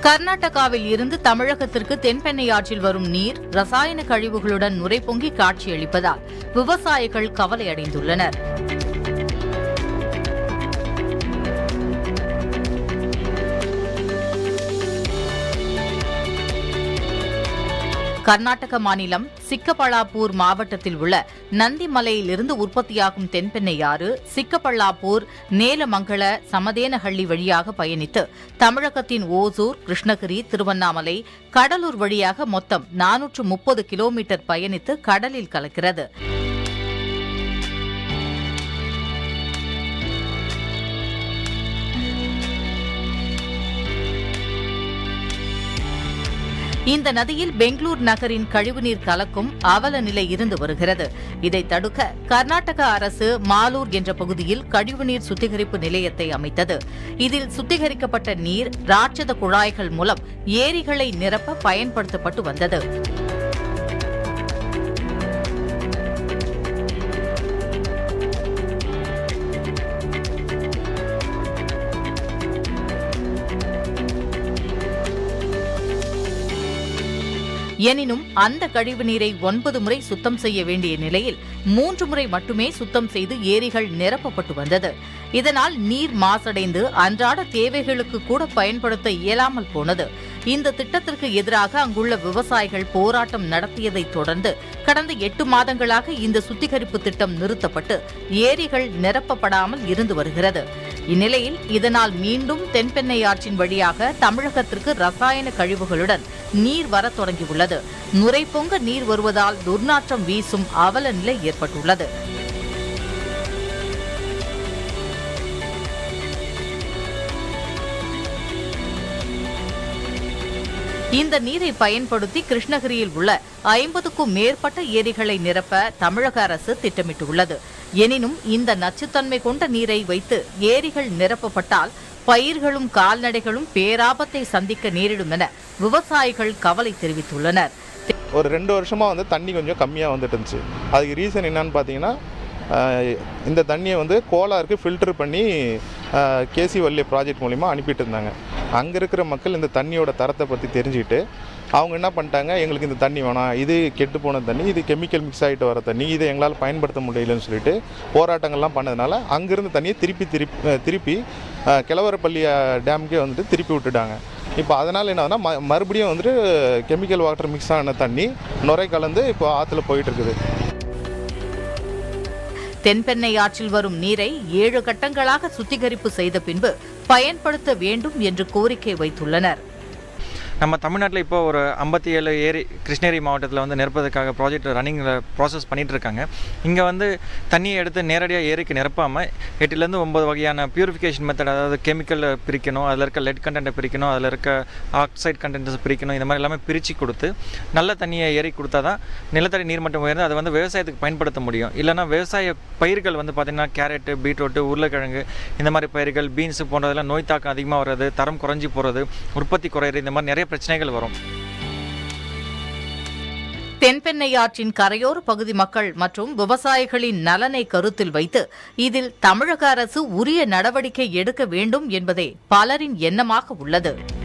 கர்நாடகாவில் இருந்து தமிழகத்திற்கு தென்பெண்ணை ஆற்றில் வரும் நீர் ரசாயன கழிவுகளுடன் நுரைபொங்கி காட்சியளிப்பதால் விவசாயிகள் கவலையடைந்துள்ளனர் கர்நாடக மாநிலம் சிக்கபಳ್ಳாப்பூர் மாவட்டத்தில் உள்ள நந்திமலையிலிருந்து உற்பத்தியாகும் தென்பெண்ணை ஆறு சிக்கபಳ್ಳாப்பூர் நேலமங்கல சமதேனஹள்ளி வழியாக பயணித்து தமிழகத்தின் ஓசூர் கிருஷ்ணகிரி திருவண்ணாமலை கடலூர் வழியாக மொத்தம் நானூற்று முப்பது கிலோமீட்டர் பயணித்து கடலில் கலக்கிறது இந்த நதியில் பெங்களூர் நகரின் கழிவுநீர் கலக்கும் அவல நிலை இருந்து வருகிறது இதை தடுக்க கர்நாடக அரசு மாலூர் என்ற பகுதியில் கழிவுநீர் சுத்திகரிப்பு நிலையத்தை அமைத்தது இதில் சுத்திகரிக்கப்பட்ட நீர் ராட்சத குழாய்கள் மூலம் ஏரிகளை நிரப்ப பயன்படுத்தப்பட்டு வந்தது எனினும் அந்த கழிவு நீரை ஒன்பது முறை சுத்தம் செய்ய வேண்டிய நிலையில் மூன்று முறை மட்டுமே சுத்தம் செய்து ஏரிகள் நிரப்பப்பட்டு வந்தது இதனால் நீர் மாசடைந்து அன்றாட தேவைகளுக்கு கூட பயன்படுத்த இயலாமல் போனது இந்த திட்டத்திற்கு எதிராக அங்குள்ள விவசாயிகள் போராட்டம் நடத்தியதைத் தொடர்ந்து கடந்த எட்டு மாதங்களாக இந்த சுத்திகரிப்பு திட்டம் நிறுத்தப்பட்டு ஏரிகள் நிரப்பப்படாமல் இருந்து வருகிறது இந்நிலையில் இதனால் மீண்டும் தென்பெண்ணை ஆற்றின் வழியாக தமிழகத்திற்கு ரசாயன கழிவுகளுடன் நீர் வரத் தொடங்கியுள்ளது நுரைபொங்க நீர் வருவதால் துர்நாற்றம் வீசும் அவல நிலை ஏற்பட்டுள்ளது இந்த நீரை பயன்படுத்தி கிருஷ்ணகிரியில் உள்ள ஐம்பதுக்கும் மேற்பட்ட ஏரிகளை நிரப்ப தமிழக அரசு திட்டமிட்டுள்ளது எனினும் இந்த நச்சுத்தன்மை கொண்ட நீரை வைத்து ஏரிகள் நிரப்பப்பட்டால் பயிர்களும் கால்நடைகளும் பேராபத்தை சந்திக்க நேரிடும் என விவசாயிகள் கவலை தெரிவித்துள்ளனர் ஒரு ரெண்டு வருஷமாக வந்து தண்ணி கொஞ்சம் கம்மியாக வந்துட்டு இருந்துச்சு அதுக்கு ரீசன் என்னன்னு பார்த்தீங்கன்னா ஆஹ், இந்த தண்ணியை வந்து கோலாருக்கு ஃபில்டர் பண்ணி கேசி வள்ளி ப்ராஜெக்ட் மூலிமா அனுப்பிட்டு இருந்தாங்க அங்கே இருக்கிற மக்கள் இந்த தண்ணியோட தரத்தை பற்றி தெரிஞ்சுக்கிட்டு அவங்க என்ன பண்ணிட்டாங்க எங்களுக்கு இந்த தண்ணி வேணாம் இது கெட்டு போன தண்ணி இது கெமிக்கல் மிக்ஸ் ஆகிட்டு வர தண்ணி இதை எங்களால் பயன்படுத்த முடியலன்னு சொல்லிட்டு போராட்டங்கள்லாம் பண்ணதுனால அங்கேருந்து தண்ணியை திருப்பி திருப்பி அஹ், திருப்பி அஹ், கிழவரப்பள்ளி அஹ், டேமுக்கே வந்துட்டு திருப்பி விட்டுட்டாங்க இப்போ அதனால் என்ன ஆகுதுன்னா, ம மறுபடியும் வந்துட்டு கெமிக்கல் வாட்டர் மிக்ஸ் ஆன தண்ணி நுரை கலந்து இப்போ ஆற்றுல போயிட்டு இருக்குது தென்பெண்ணை ஆற்றில் வரும் நீரை ஏழு கட்டங்களாக சுத்திகரிப்பு செய்த பின்பு பயன்படுத்த வேண்டும் என்று கோரிக்கை வைத்துள்ளனர் நம்ம தமிழ்நாட்டில் இப்போ ஒரு ஐம்பத்தி ஏழு ஏரி கிருஷ்ணகிரி மாவட்டத்தில் வந்து நிரப்பதற்காக ப்ராஜெக்ட் ரன்னிங்கில் ப்ராசஸ் பண்ணிட்டு இருக்காங்க இங்கே வந்து தண்ணியை எடுத்து நேரடியாக ஏரிக்கு நிரப்பாமல் எட்டுலேருந்து ஒம்பது வகையான பியூரிஃபிகேஷன் மெத்தட் அதாவது கெமிக்கல் பிரிக்கணும் அதில் இருக்க லெட் கண்டென்ட்டை பிரிக்கணும் அதில் இருக்க ஆக்சைட் கண்டென்ட்ஸ் பிரிக்கணும் இந்த மாதிரி எல்லாமே பிரித்து கொடுத்து நல்ல தண்ணியை ஏரி கொடுத்தா தான் நிலத்தடி நீர்மட்டம் உயர்ந்து அதை வந்து விவசாயத்துக்கு பயன்படுத்த முடியும் இல்லைன்னா விவசாய பயிர்கள் வந்து பார்த்திங்கன்னா கேரட்டு பீட்ரூட்டு உருளைக்கிழங்கு இந்த மாதிரி பயிர்கள் பீன்ஸ் போன்றதெல்லாம் நோய் தாக்கம் அதிகமாக வர்றது தரம் குறைஞ்சி போகிறது உற்பத்தி குறையிறது இந்த மாதிரி நிறைய பிரச்சனைகள் வரும் தென்பெண்ணை ஆற்றின் கரையோர பகுதி மக்கள் மற்றும் விவசாயிகளின் நலனை கருத்தில் வைத்து இதில் தமிழக அரசு உரிய நடவடிக்கை எடுக்க வேண்டும் என்பதே பலரின் எண்ணமாக உள்ளது